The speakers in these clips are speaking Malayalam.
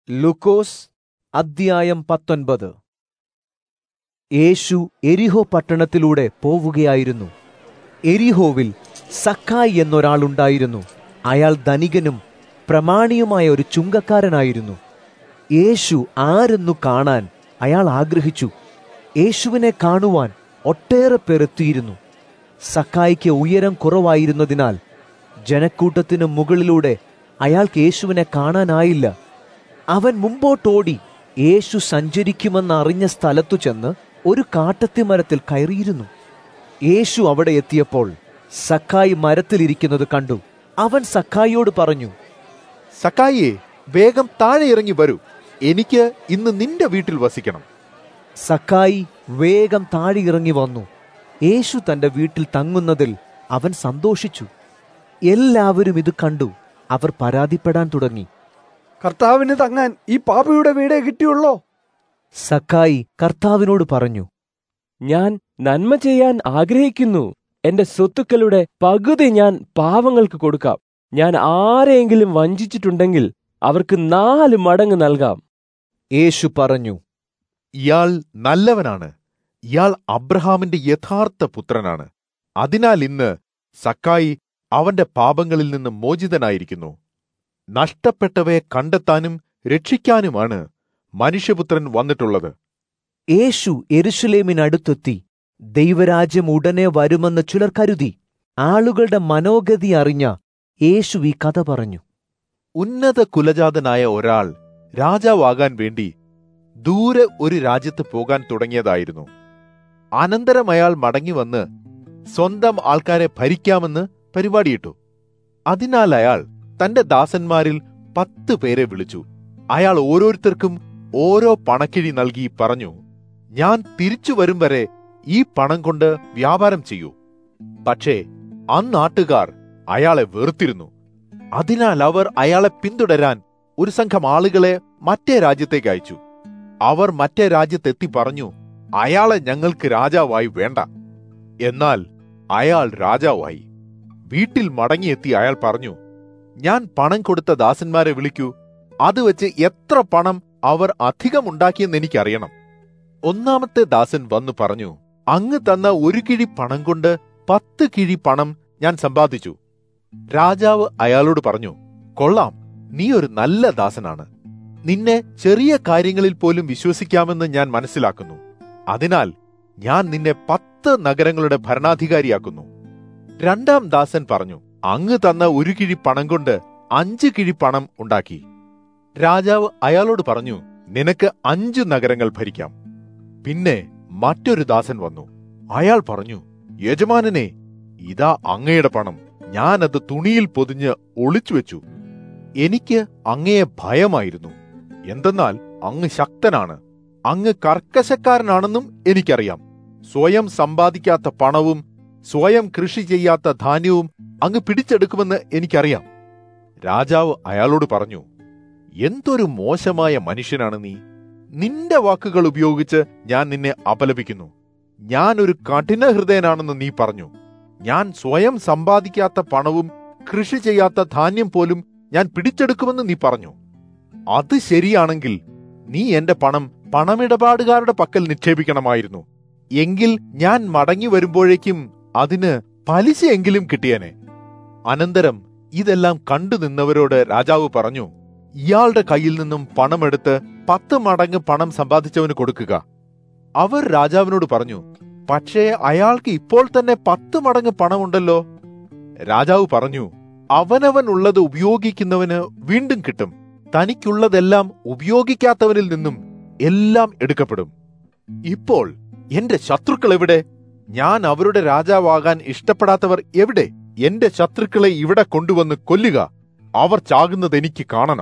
ലുക്കോസ് അദ്ധ്യായം പത്തൊൻപത് യേശു എരിഹോ പട്ടണത്തിലൂടെ പോവുകയായിരുന്നു എരിഹോവിൽ സക്കായി എന്നൊരാളുണ്ടായിരുന്നു അയാൾ ധനികനും പ്രമാണിയുമായ ഒരു ചുങ്കക്കാരനായിരുന്നു യേശു ആരെന്നു കാണാൻ അയാൾ ആഗ്രഹിച്ചു യേശുവിനെ കാണുവാൻ ഒട്ടേറെ പേർ എത്തിയിരുന്നു സക്കായിക്ക് ഉയരം കുറവായിരുന്നതിനാൽ ജനക്കൂട്ടത്തിന് മുകളിലൂടെ അയാൾക്ക് യേശുവിനെ കാണാനായില്ല അവൻ മുമ്പോട്ടോടി യേശു സഞ്ചരിക്കുമെന്ന് അറിഞ്ഞ സ്ഥലത്തു ചെന്ന് ഒരു കാട്ടത്തിമരത്തിൽ കയറിയിരുന്നു യേശു അവിടെ എത്തിയപ്പോൾ സക്കായി മരത്തിലിരിക്കുന്നത് കണ്ടു അവൻ സക്കായിയോട് പറഞ്ഞു സക്കായിയെ വേഗം താഴെ ഇറങ്ങി വരൂ എനിക്ക് ഇന്ന് നിന്റെ വീട്ടിൽ വസിക്കണം സക്കായി വേഗം താഴെ ഇറങ്ങി വന്നു യേശു തന്റെ വീട്ടിൽ തങ്ങുന്നതിൽ അവൻ സന്തോഷിച്ചു എല്ലാവരും ഇത് കണ്ടു അവർ പരാതിപ്പെടാൻ തുടങ്ങി കർത്താവിന് തങ്ങാൻ ഈ പാപിയുടെ വീടേ കിട്ടിയുള്ളോ സക്കായി കർത്താവിനോട് പറഞ്ഞു ഞാൻ നന്മ ചെയ്യാൻ ആഗ്രഹിക്കുന്നു എന്റെ സ്വത്തുക്കളുടെ പകുതി ഞാൻ പാവങ്ങൾക്ക് കൊടുക്കാം ഞാൻ ആരെയെങ്കിലും വഞ്ചിച്ചിട്ടുണ്ടെങ്കിൽ അവർക്ക് നാല് മടങ്ങ് നൽകാം യേശു പറഞ്ഞു ഇയാൾ നല്ലവനാണ് ഇയാൾ അബ്രഹാമിന്റെ യഥാർത്ഥ പുത്രനാണ് അതിനാൽ ഇന്ന് സക്കായി അവന്റെ പാപങ്ങളിൽ നിന്ന് മോചിതനായിരിക്കുന്നു നഷ്ടപ്പെട്ടവയെ കണ്ടെത്താനും രക്ഷിക്കാനുമാണ് മനുഷ്യപുത്രൻ വന്നിട്ടുള്ളത് യേശു എരുഷലേമിനടുത്തെത്തി ദൈവരാജ്യം ഉടനെ വരുമെന്ന് ചിലർ കരുതി ആളുകളുടെ മനോഗതി അറിഞ്ഞ യേശു ഈ കഥ പറഞ്ഞു ഉന്നത കുലജാതനായ ഒരാൾ രാജാവാകാൻ വേണ്ടി ദൂരെ ഒരു രാജ്യത്ത് പോകാൻ തുടങ്ങിയതായിരുന്നു അനന്തരം അയാൾ മടങ്ങിവന്ന് സ്വന്തം ആൾക്കാരെ ഭരിക്കാമെന്ന് പരിപാടിയിട്ടു അതിനാൽ അയാൾ തന്റെ ദാസന്മാരിൽ പത്ത് പേരെ വിളിച്ചു അയാൾ ഓരോരുത്തർക്കും ഓരോ പണക്കിഴി നൽകി പറഞ്ഞു ഞാൻ തിരിച്ചു വരും വരെ ഈ പണം കൊണ്ട് വ്യാപാരം ചെയ്യൂ പക്ഷേ അന്നാട്ടുകാർ അയാളെ വെറുത്തിരുന്നു അതിനാൽ അവർ അയാളെ പിന്തുടരാൻ ഒരു സംഘം ആളുകളെ മറ്റേ രാജ്യത്തേക്ക് അയച്ചു അവർ മറ്റേ രാജ്യത്തെത്തി പറഞ്ഞു അയാളെ ഞങ്ങൾക്ക് രാജാവായി വേണ്ട എന്നാൽ അയാൾ രാജാവായി വീട്ടിൽ മടങ്ങിയെത്തി അയാൾ പറഞ്ഞു ഞാൻ പണം കൊടുത്ത ദാസന്മാരെ വിളിക്കൂ അത് വെച്ച് എത്ര പണം അവർ അധികമുണ്ടാക്കിയെന്ന് എനിക്കറിയണം ഒന്നാമത്തെ ദാസൻ വന്നു പറഞ്ഞു അങ്ങ് തന്ന ഒരു കിഴി പണം കൊണ്ട് പത്ത് കിഴി പണം ഞാൻ സമ്പാദിച്ചു രാജാവ് അയാളോട് പറഞ്ഞു കൊള്ളാം നീ ഒരു നല്ല ദാസനാണ് നിന്നെ ചെറിയ കാര്യങ്ങളിൽ പോലും വിശ്വസിക്കാമെന്ന് ഞാൻ മനസ്സിലാക്കുന്നു അതിനാൽ ഞാൻ നിന്നെ പത്ത് നഗരങ്ങളുടെ ഭരണാധികാരിയാക്കുന്നു രണ്ടാം ദാസൻ പറഞ്ഞു അങ്ങ് തന്ന ഒരു കിഴി പണം കൊണ്ട് അഞ്ച് കിഴി പണം ഉണ്ടാക്കി രാജാവ് അയാളോട് പറഞ്ഞു നിനക്ക് അഞ്ചു നഗരങ്ങൾ ഭരിക്കാം പിന്നെ മറ്റൊരു ദാസൻ വന്നു അയാൾ പറഞ്ഞു യജമാനനെ ഇതാ അങ്ങയുടെ പണം ഞാനത് തുണിയിൽ പൊതിഞ്ഞ് ഒളിച്ചു വെച്ചു എനിക്ക് അങ്ങയെ ഭയമായിരുന്നു എന്തെന്നാൽ അങ്ങ് ശക്തനാണ് അങ്ങ് കർക്കശക്കാരനാണെന്നും എനിക്കറിയാം സ്വയം സമ്പാദിക്കാത്ത പണവും സ്വയം കൃഷി ചെയ്യാത്ത ധാന്യവും അങ്ങ് പിടിച്ചെടുക്കുമെന്ന് എനിക്കറിയാം രാജാവ് അയാളോട് പറഞ്ഞു എന്തൊരു മോശമായ മനുഷ്യനാണ് നീ നിന്റെ വാക്കുകൾ ഉപയോഗിച്ച് ഞാൻ നിന്നെ അപലപിക്കുന്നു ഞാൻ ഒരു കഠിന ഹൃദയനാണെന്ന് നീ പറഞ്ഞു ഞാൻ സ്വയം സമ്പാദിക്കാത്ത പണവും കൃഷി ചെയ്യാത്ത ധാന്യം പോലും ഞാൻ പിടിച്ചെടുക്കുമെന്ന് നീ പറഞ്ഞു അത് ശരിയാണെങ്കിൽ നീ എന്റെ പണം പണമിടപാടുകാരുടെ പക്കൽ നിക്ഷേപിക്കണമായിരുന്നു എങ്കിൽ ഞാൻ മടങ്ങി വരുമ്പോഴേക്കും അതിന് പലിശയെങ്കിലും കിട്ടിയേനെ അനന്തരം ഇതെല്ലാം കണ്ടു നിന്നവരോട് രാജാവ് പറഞ്ഞു ഇയാളുടെ കയ്യിൽ നിന്നും പണമെടുത്ത് പത്ത് മടങ്ങ് പണം സമ്പാദിച്ചവന് കൊടുക്കുക അവർ രാജാവിനോട് പറഞ്ഞു പക്ഷേ അയാൾക്ക് ഇപ്പോൾ തന്നെ പത്ത് മടങ്ങ് പണമുണ്ടല്ലോ രാജാവ് പറഞ്ഞു അവനവൻ ഉള്ളത് ഉപയോഗിക്കുന്നവന് വീണ്ടും കിട്ടും തനിക്കുള്ളതെല്ലാം ഉപയോഗിക്കാത്തവനിൽ നിന്നും എല്ലാം എടുക്കപ്പെടും ഇപ്പോൾ എന്റെ ശത്രുക്കൾ എവിടെ ഞാൻ അവരുടെ രാജാവാകാൻ ഇഷ്ടപ്പെടാത്തവർ എവിടെ എന്റെ ശത്രുക്കളെ ഇവിടെ കൊണ്ടുവന്ന് കൊല്ലുക അവർ ചാകുന്നത് എനിക്ക് കാണണം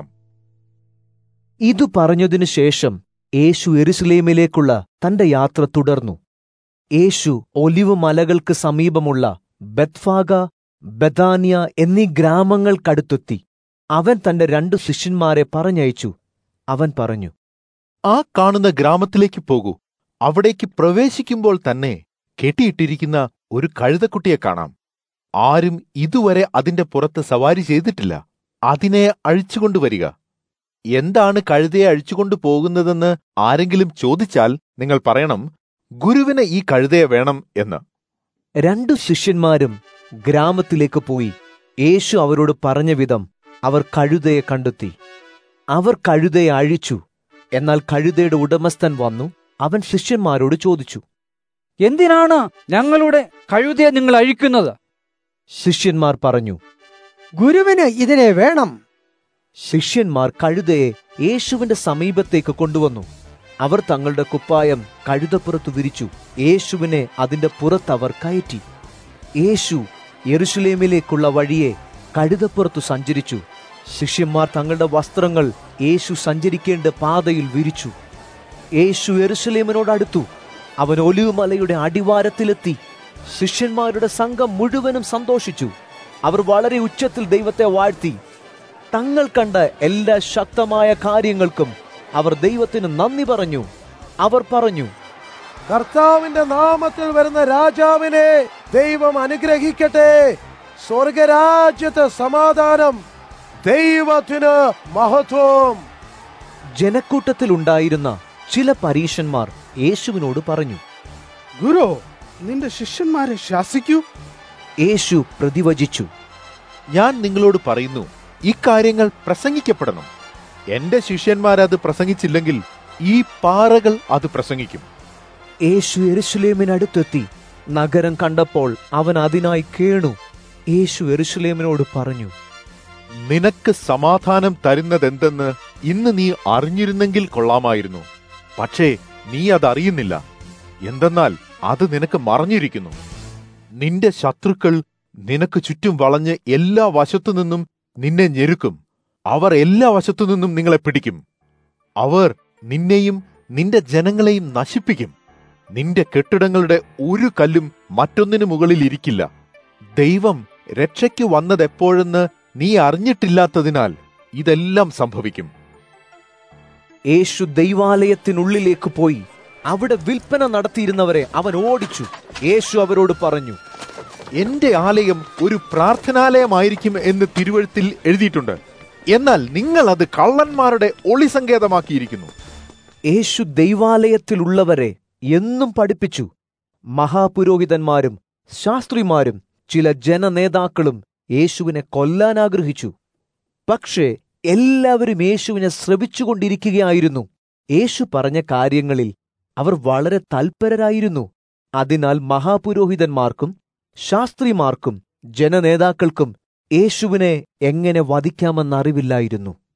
ഇതു പറഞ്ഞതിനു ശേഷം യേശു എരുസലേമിലേക്കുള്ള തന്റെ യാത്ര തുടർന്നു യേശു ഒലിവ് മലകൾക്ക് സമീപമുള്ള ബത്ഫാഗ ബദാനിയ എന്നീ ഗ്രാമങ്ങൾക്കടുത്തെത്തി അവൻ തന്റെ രണ്ടു ശിഷ്യന്മാരെ പറഞ്ഞയച്ചു അവൻ പറഞ്ഞു ആ കാണുന്ന ഗ്രാമത്തിലേക്ക് പോകൂ അവിടേക്ക് പ്രവേശിക്കുമ്പോൾ തന്നെ കെട്ടിയിട്ടിരിക്കുന്ന ഒരു കഴുതക്കുട്ടിയെ കാണാം ആരും ഇതുവരെ അതിന്റെ പുറത്ത് സവാരി ചെയ്തിട്ടില്ല അതിനെ അഴിച്ചുകൊണ്ടുവരിക എന്താണ് കഴുതയെ അഴിച്ചുകൊണ്ടു പോകുന്നതെന്ന് ആരെങ്കിലും ചോദിച്ചാൽ നിങ്ങൾ പറയണം ഗുരുവിന് ഈ കഴുതയെ വേണം എന്ന് രണ്ടു ശിഷ്യന്മാരും ഗ്രാമത്തിലേക്ക് പോയി യേശു അവരോട് പറഞ്ഞ വിധം അവർ കഴുതയെ കണ്ടെത്തി അവർ കഴുതയെ അഴിച്ചു എന്നാൽ കഴുതയുടെ ഉടമസ്ഥൻ വന്നു അവൻ ശിഷ്യന്മാരോട് ചോദിച്ചു എന്തിനാണ് ഞങ്ങളുടെ കഴുതയെ നിങ്ങൾ അഴിക്കുന്നത് ശിഷ്യന്മാർ പറഞ്ഞു ഗുരുവിന് ഇതിനെ വേണം ശിഷ്യന്മാർ കഴുതയെ യേശുവിന്റെ സമീപത്തേക്ക് കൊണ്ടുവന്നു അവർ തങ്ങളുടെ കുപ്പായം കഴുതപ്പുറത്ത് വിരിച്ചു യേശുവിനെ അതിന്റെ പുറത്ത് അവർ കയറ്റി യേശു യെറുഷലേമിലേക്കുള്ള വഴിയെ കഴുതപ്പുറത്തു സഞ്ചരിച്ചു ശിഷ്യന്മാർ തങ്ങളുടെ വസ്ത്രങ്ങൾ യേശു സഞ്ചരിക്കേണ്ട പാതയിൽ വിരിച്ചു യേശു യെറുഷലേമിനോടടുത്തു അവൻ ഒലിവുമലയുടെ അടിവാരത്തിലെത്തി ശിഷ്യന്മാരുടെ സംഘം മുഴുവനും സന്തോഷിച്ചു അവർ വളരെ ഉച്ചത്തിൽ ദൈവത്തെ വാഴ്ത്തി തങ്ങൾ കണ്ട എല്ലാ ശക്തമായ കാര്യങ്ങൾക്കും അവർ ദൈവത്തിന് നന്ദി പറഞ്ഞു അവർ പറഞ്ഞു കർത്താവിന്റെ നാമത്തിൽ വരുന്ന രാജാവിനെ ദൈവം അനുഗ്രഹിക്കട്ടെ സ്വർഗരാജ്യത്തെ സമാധാനം ദൈവത്തിന് മഹത്വം ജനക്കൂട്ടത്തിലുണ്ടായിരുന്ന ചില പരീശന്മാർ യേശുവിനോട് പറഞ്ഞു ഗുരു നിന്റെ ശിഷ്യന്മാരെ ശാസിക്കൂ യേശു പ്രതിവചിച്ചു ഞാൻ നിങ്ങളോട് പറയുന്നു ഇക്കാര്യങ്ങൾ പ്രസംഗിക്കപ്പെടണം എന്റെ ശിഷ്യന്മാരത് പ്രസംഗിച്ചില്ലെങ്കിൽ ഈ പാറകൾ അത് പ്രസംഗിക്കും യേശു എരുഷലേമിനടുത്തെത്തി നഗരം കണ്ടപ്പോൾ അവൻ അതിനായി കേണു യേശു എരുഷലേമിനോട് പറഞ്ഞു നിനക്ക് സമാധാനം തരുന്നതെന്തെന്ന് ഇന്ന് നീ അറിഞ്ഞിരുന്നെങ്കിൽ കൊള്ളാമായിരുന്നു പക്ഷേ നീ അതറിയുന്നില്ല എന്തെന്നാൽ അത് നിനക്ക് മറഞ്ഞിരിക്കുന്നു നിന്റെ ശത്രുക്കൾ നിനക്ക് ചുറ്റും വളഞ്ഞ് എല്ലാ വശത്തു നിന്നും നിന്നെ ഞെരുക്കും അവർ എല്ലാ വശത്തു നിന്നും നിങ്ങളെ പിടിക്കും അവർ നിന്നെയും നിന്റെ ജനങ്ങളെയും നശിപ്പിക്കും നിന്റെ കെട്ടിടങ്ങളുടെ ഒരു കല്ലും മറ്റൊന്നിനു മുകളിൽ ഇരിക്കില്ല ദൈവം രക്ഷയ്ക്ക് വന്നതെപ്പോഴെന്ന് നീ അറിഞ്ഞിട്ടില്ലാത്തതിനാൽ ഇതെല്ലാം സംഭവിക്കും യേശു ദൈവാലയത്തിനുള്ളിലേക്ക് പോയി അവിടെ വിൽപ്പന നടത്തിയിരുന്നവരെ അവൻ ഓടിച്ചു യേശു അവരോട് പറഞ്ഞു എന്റെ ആലയം ഒരു പ്രാർത്ഥനാലയമായിരിക്കും എന്ന് തിരുവഴുത്തിൽ എഴുതിയിട്ടുണ്ട് എന്നാൽ നിങ്ങൾ അത് കള്ളന്മാരുടെ ഒളിസങ്കേതമാക്കിയിരിക്കുന്നു യേശു ദൈവാലയത്തിലുള്ളവരെ എന്നും പഠിപ്പിച്ചു മഹാപുരോഹിതന്മാരും ശാസ്ത്രിമാരും ചില ജനനേതാക്കളും യേശുവിനെ കൊല്ലാൻ ആഗ്രഹിച്ചു പക്ഷേ എല്ലാവരും യേശുവിനെ ശ്രവിച്ചുകൊണ്ടിരിക്കുകയായിരുന്നു യേശു പറഞ്ഞ കാര്യങ്ങളിൽ അവർ വളരെ തൽപരരായിരുന്നു അതിനാൽ മഹാപുരോഹിതന്മാർക്കും ശാസ്ത്രിമാർക്കും ജനനേതാക്കൾക്കും യേശുവിനെ എങ്ങനെ വധിക്കാമെന്നറിവില്ലായിരുന്നു